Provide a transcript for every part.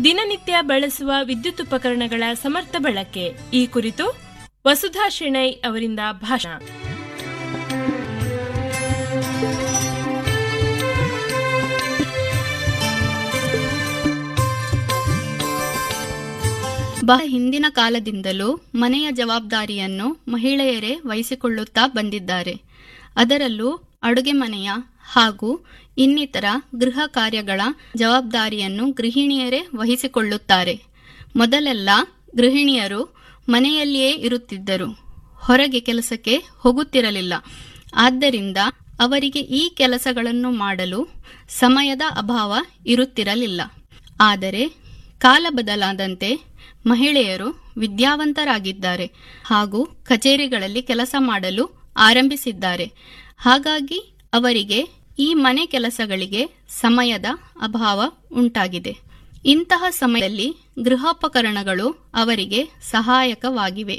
ದಿನನಿತ್ಯ ಬಳಸುವ ವಿದ್ಯುತ್ ಉಪಕರಣಗಳ ಸಮರ್ಥ ಬಳಕೆ ಈ ಕುರಿತು ವಸುಧಾ ಶೆಣೈ ಅವರಿಂದ ಭಾಷಣ ಬಹಳ ಹಿಂದಿನ ಕಾಲದಿಂದಲೂ ಮನೆಯ ಜವಾಬ್ದಾರಿಯನ್ನು ಮಹಿಳೆಯರೇ ವಹಿಸಿಕೊಳ್ಳುತ್ತಾ ಬಂದಿದ್ದಾರೆ ಅದರಲ್ಲೂ ಅಡುಗೆ ಮನೆಯ ಹಾಗೂ ಇನ್ನಿತರ ಗೃಹ ಕಾರ್ಯಗಳ ಜವಾಬ್ದಾರಿಯನ್ನು ಗೃಹಿಣಿಯರೇ ವಹಿಸಿಕೊಳ್ಳುತ್ತಾರೆ ಮೊದಲೆಲ್ಲ ಗೃಹಿಣಿಯರು ಮನೆಯಲ್ಲಿಯೇ ಇರುತ್ತಿದ್ದರು ಹೊರಗೆ ಕೆಲಸಕ್ಕೆ ಹೋಗುತ್ತಿರಲಿಲ್ಲ ಆದ್ದರಿಂದ ಅವರಿಗೆ ಈ ಕೆಲಸಗಳನ್ನು ಮಾಡಲು ಸಮಯದ ಅಭಾವ ಇರುತ್ತಿರಲಿಲ್ಲ ಆದರೆ ಕಾಲ ಬದಲಾದಂತೆ ಮಹಿಳೆಯರು ವಿದ್ಯಾವಂತರಾಗಿದ್ದಾರೆ ಹಾಗೂ ಕಚೇರಿಗಳಲ್ಲಿ ಕೆಲಸ ಮಾಡಲು ಆರಂಭಿಸಿದ್ದಾರೆ ಹಾಗಾಗಿ ಅವರಿಗೆ ಈ ಮನೆ ಕೆಲಸಗಳಿಗೆ ಸಮಯದ ಅಭಾವ ಉಂಟಾಗಿದೆ ಇಂತಹ ಸಮಯದಲ್ಲಿ ಗೃಹೋಪಕರಣಗಳು ಅವರಿಗೆ ಸಹಾಯಕವಾಗಿವೆ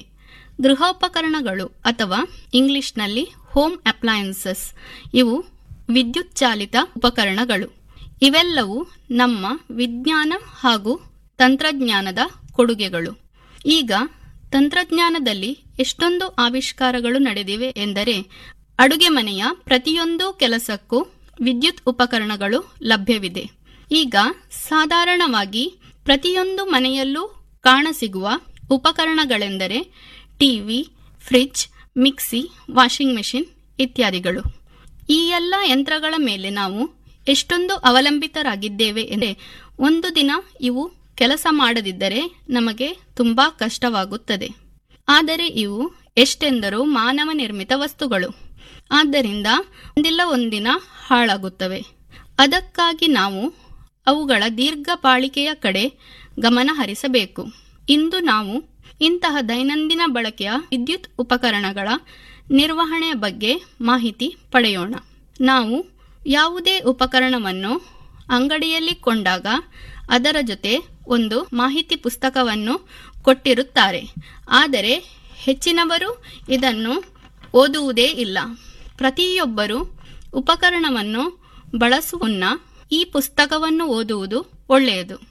ಗೃಹೋಪಕರಣಗಳು ಅಥವಾ ಇಂಗ್ಲಿಷ್ನಲ್ಲಿ ಹೋಮ್ ಅಪ್ಲಯನ್ಸಸ್ ಇವು ವಿದ್ಯುತ್ ಚಾಲಿತ ಉಪಕರಣಗಳು ಇವೆಲ್ಲವೂ ನಮ್ಮ ವಿಜ್ಞಾನ ಹಾಗೂ ತಂತ್ರಜ್ಞಾನದ ಕೊಡುಗೆಗಳು ಈಗ ತಂತ್ರಜ್ಞಾನದಲ್ಲಿ ಎಷ್ಟೊಂದು ಆವಿಷ್ಕಾರಗಳು ನಡೆದಿವೆ ಎಂದರೆ ಅಡುಗೆ ಮನೆಯ ಪ್ರತಿಯೊಂದು ಕೆಲಸಕ್ಕೂ ವಿದ್ಯುತ್ ಉಪಕರಣಗಳು ಲಭ್ಯವಿದೆ ಈಗ ಸಾಧಾರಣವಾಗಿ ಪ್ರತಿಯೊಂದು ಮನೆಯಲ್ಲೂ ಕಾಣಸಿಗುವ ಉಪಕರಣಗಳೆಂದರೆ TV fridge mixie washing machine ಇತ್ಯಾದಿಗಳು ಈ ಎಲ್ಲ ಯಂತ್ರಗಳ ಮೇಲೆ ನಾವು ಎಷ್ಟೊಂದು ಅವಲಂಬಿತರಾಗಿದ್ದೇವೆ ಎಂದರೆ ಒಂದು ದಿನ ಇವು ಕೆಲಸ ಮಾಡದಿದ್ದರೆ ನಮಗೆ ತುಂಬಾ ಕಷ್ಟವಾಗುತ್ತದೆ ಆದರೆ ಇವು ಎಷ್ಟೆಂದರೂ ಮಾನವ ನಿರ್ಮಿತ ವಸ್ತುಗಳು ಆದ್ದರಿಂದ ಒಂದಿಲ್ಲ ಒಂದಿನ ಹಾಳಾಗುತ್ತವೆ ಅದಕ್ಕಾಗಿ ನಾವು ಅವುಗಳ ದೀರ್ಘ ಬಾಳಿಕೆಯ ಕಡೆ ಗಮನ ಹರಿಸಬೇಕು ಇಂದು ನಾವು ಇಂತಹ ದೈನಂದಿನ ಬಳಕೆಯ ವಿದ್ಯುತ್ ಉಪಕರಣಗಳ ನಿರ್ವಹಣೆಯ ಬಗ್ಗೆ ಮಾಹಿತಿ ಪಡೆಯೋಣ ನಾವು ಯಾವುದೇ ಉಪಕರಣವನ್ನು ಅಂಗಡಿಯಲ್ಲಿ ಕೊಂಡಾಗ ಅದರ ಜೊತೆ ಒಂದು ಮಾಹಿತಿ ಪುಸ್ತಕವನ್ನು ಕೊಟ್ಟಿರುತ್ತಾರೆ ಆದರೆ ಹೆಚ್ಚಿನವರು ಇದನ್ನು ಓದುವುದೇ ಇಲ್ಲ ಪ್ರತಿಯೊಬ್ಬರು ಉಪಕರಣವನ್ನು ಬಳಸುವ ಮುನ್ನ ಈ ಪುಸ್ತಕವನ್ನು ಓದುವುದು ಒಳ್ಳೆಯದು